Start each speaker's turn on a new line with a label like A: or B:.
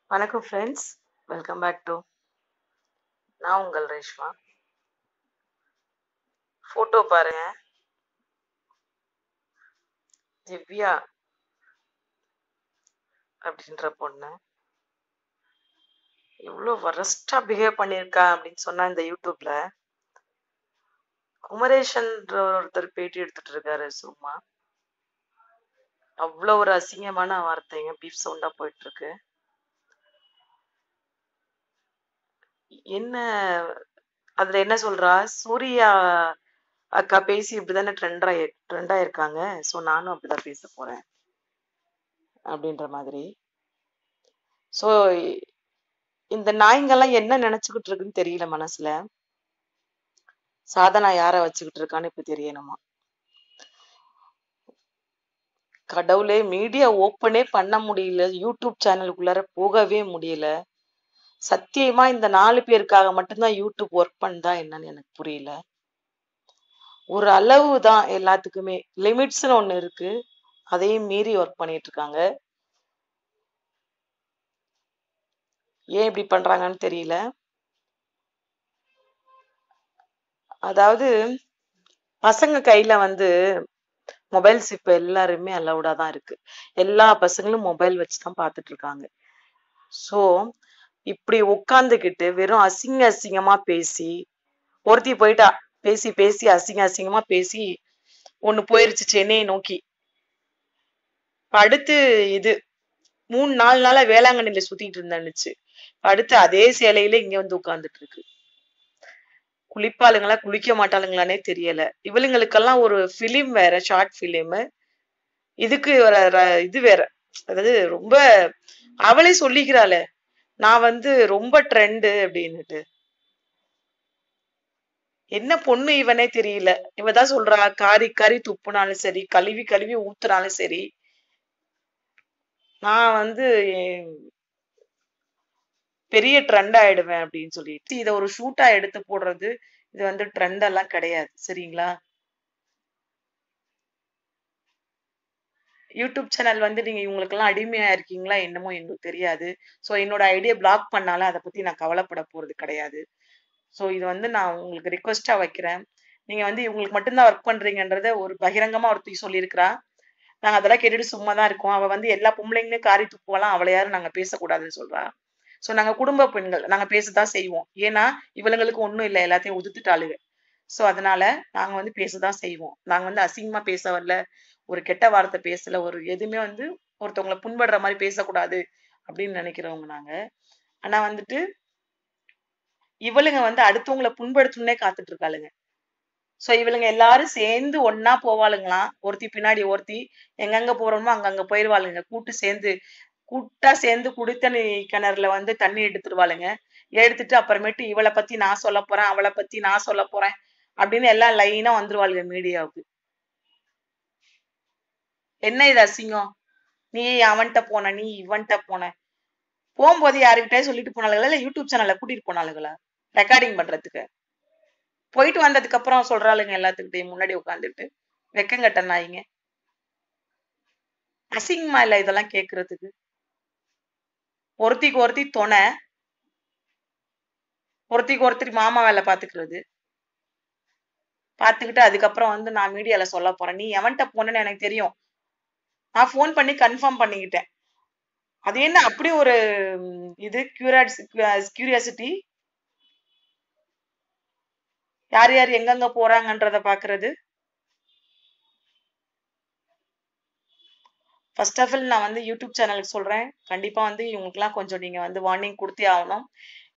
A: வணக்கம் friends welcome back to நான் உங்கள் ரேஷ்மா ஃபோட்டோ பாருங்க திவ்யா அப்படின்ற பொண்ணு எவ்வளோ வரஸ்டா பிஹேவ் பண்ணியிருக்கா அப்படின்னு சொன்னா இந்த யூடியூப்ல குமரேஷன்ற ஒருத்தர் பேட்டி எடுத்துட்டு இருக்காரு சும்மா அவ்வளோ ஒரு அசிங்கமான வார்த்தைங்க பீஃப் சவுண்டா போயிட்டு இருக்கு என்ன அதுல என்ன சொல்றா சூர்யா அக்கா பேசி இப்படிதானே ட்ரெண்ட் ஆயி ட்ரெண்ட் ஆயிருக்காங்க ஸோ நானும் அப்படிதான் பேச போறேன் அப்படின்ற மாதிரி ஸோ இந்த நாய்ங்கெல்லாம் என்ன நினைச்சுக்கிட்டு இருக்குன்னு தெரியல மனசுல சாதனா யார வச்சுக்கிட்டு இருக்கான்னு இப்ப தெரியணுமா கடவுளே மீடியா ஓப்பனே பண்ண முடியல யூடியூப் சேனலுக்குள்ளார போகவே முடியல சத்தியமா இந்த நாலு பேருக்காக மட்டும்தான் யூடியூப் ஒர்க் பண்ணுதா என்னன்னு எனக்கு புரியல ஒரு அளவு தான் எல்லாத்துக்குமே லிமிட்ஸ்னு ஒண்ணு இருக்கு அதையும் மீறி ஒர்க் பண்ணிட்டு இருக்காங்க ஏன் இப்படி பண்றாங்கன்னு தெரியல அதாவது பசங்க கையில வந்து மொபைல்ஸ் இப்ப எல்லாருமே அலௌடா தான் இருக்கு எல்லா பசங்களும் மொபைல் வச்சு தான் பார்த்துட்டு இருக்காங்க சோ இப்படி உட்காந்துக்கிட்டு வெறும் அசிங்க அசிங்கமா பேசி ஒருத்தி போயிட்டா பேசி பேசி அசிங்க அசிங்கமா பேசி ஒண்ணு போயிருச்சு சென்னையை நோக்கி இப்ப அடுத்து இது மூணு நாலு நாளா வேளாங்கண்ணில சுத்திட்டு இருந்தானுச்சு அடுத்து அதே சேலையில இங்க வந்து உட்கார்ந்துட்டு இருக்கு குளிப்பாளுங்களா குளிக்க மாட்டாளுங்களானே தெரியல இவளுங்களுக்கெல்லாம் ஒரு பிலிம் வேற ஷார்ட் பிலிம் இதுக்கு ஒரு ர- இது வேற அதாவது ரொம்ப அவளே சொல்லிக்கிறாளே நான் வந்து ரொம்ப ட்ரெண்டு அப்படின்னுட்டு என்ன பொண்ணு இவனே தெரியல இவதான் சொல்றா காரி காரி துப்புனாலும் சரி கழுவி கழுவி ஊத்துனாலும் சரி நான் வந்து என் பெரிய ட்ரெண்ட் ஆயிடுவேன் அப்படின்னு சொல்லிட்டு இதை ஒரு ஷூட்டா எடுத்து போடுறது இது வந்து ட்ரெண்ட் எல்லாம் கிடையாது சரிங்களா யூடியூப் சேனல் வந்து நீங்க இவங்களுக்கெல்லாம் அடிமையா இருக்கீங்களா என்னமோ எங்களுக்கு தெரியாது ஸோ என்னோட ஐடியா பிளாக் பண்ணாலும் அதை பத்தி நான் கவலைப்பட போறது கிடையாது ஸோ இது வந்து நான் உங்களுக்கு ரிக்வஸ்டா வைக்கிறேன் நீங்க வந்து இவங்களுக்கு மட்டும்தான் ஒர்க் பண்றீங்கன்றத ஒரு பகிரங்கமா ஒருத்தி சொல்லியிருக்கிறா நாங்க அதெல்லாம் கேட்டுட்டு சும்மா தான் இருக்கோம் அவ வந்து எல்லா பொம்பளைங்களும் காரி துப்புவலாம் அவளை யாரும் நாங்க பேசக்கூடாதுன்னு சொல்றா ஸோ நாங்க குடும்ப பெண்கள் நாங்க பேசத்தான் செய்வோம் ஏன்னா இவளுங்களுக்கு ஒண்ணும் இல்லை எல்லாத்தையும் உதுத்துட்டாளுங்க ஸோ அதனால நாங்க வந்து பேசதான் செய்வோம் நாங்க வந்து அசிங்கமா பேச வரல ஒரு கெட்ட வார்த்தை பேசல ஒரு எதுவுமே வந்து ஒருத்தவங்களை புண்படுற மாதிரி பேசக்கூடாது அப்படின்னு நினைக்கிறவங்க நாங்க ஆனா வந்துட்டு இவளுங்க வந்து அடுத்தவங்களை புண்படுத்தணும்னே காத்துட்டு இருக்காளுங்க சோ இவளுங்க எல்லாரும் சேர்ந்து ஒண்ணா போவாளுங்களாம் ஒருத்தி பின்னாடி ஒருத்தி எங்கெங்க போறோமோ அங்கங்க போயிருவாளுங்க கூட்டு சேர்ந்து கூட்டா சேர்ந்து குடித்தண்ணி கிணறுல வந்து தண்ணி எடுத்துருவாளுங்க எடுத்துட்டு அப்புறமேட்டு இவளை பத்தி நான் சொல்ல போறேன் அவளை பத்தி நான் சொல்ல போறேன் அப்படின்னு எல்லாம் லைனா வந்துருவாளுங்க மீடியாவுக்கு என்ன இது அசிங்கம் நீ அவன்கிட்ட போன நீ இவன்கிட்ட போன போகும்போது யாருக்கிட்டே சொல்லிட்டு போனாளுங்களா இல்ல யூடியூப் சேனல்ல கூட்டிட்டு போனாளுங்களா ரெக்கார்டிங் பண்றதுக்கு போயிட்டு வந்ததுக்கு அப்புறம் சொல்றாளுங்க எல்லாத்துக்கிட்டையும் முன்னாடி உட்காந்துட்டு வெக்கங்கட்ட நாயிங்க அசிங்கமா இல்ல இதெல்லாம் கேக்குறதுக்கு ஒருத்திக்கு ஒருத்தி துணை ஒருத்திக்கு ஒருத்தர் மாமா வேலை பாத்துக்கிறது பாத்துக்கிட்டு அதுக்கப்புறம் வந்து நான் மீடியால சொல்ல போறேன் நீ எவன்கிட்ட போனேன்னு எனக்கு தெரியும் நான் ஃபோன் பண்ணி கன்ஃபார்ம் பண்ணிக்கிட்டேன் அது என்ன அப்படி ஒரு ம், இது கியூரியாசிட்டி யார் யார் எங்கெங்க போறாங்கன்றத பாக்குறது ஃபர்ஸ்ட் ஆஃப் ஆல் நான் வந்து யூடியூப் சேனலுக்கு சொல்றேன் கண்டிப்பா வந்து இவங்களுக்குலாம் கொஞ்சம் நீங்க வந்து வார்னிங் கொடுத்தே ஆகணும்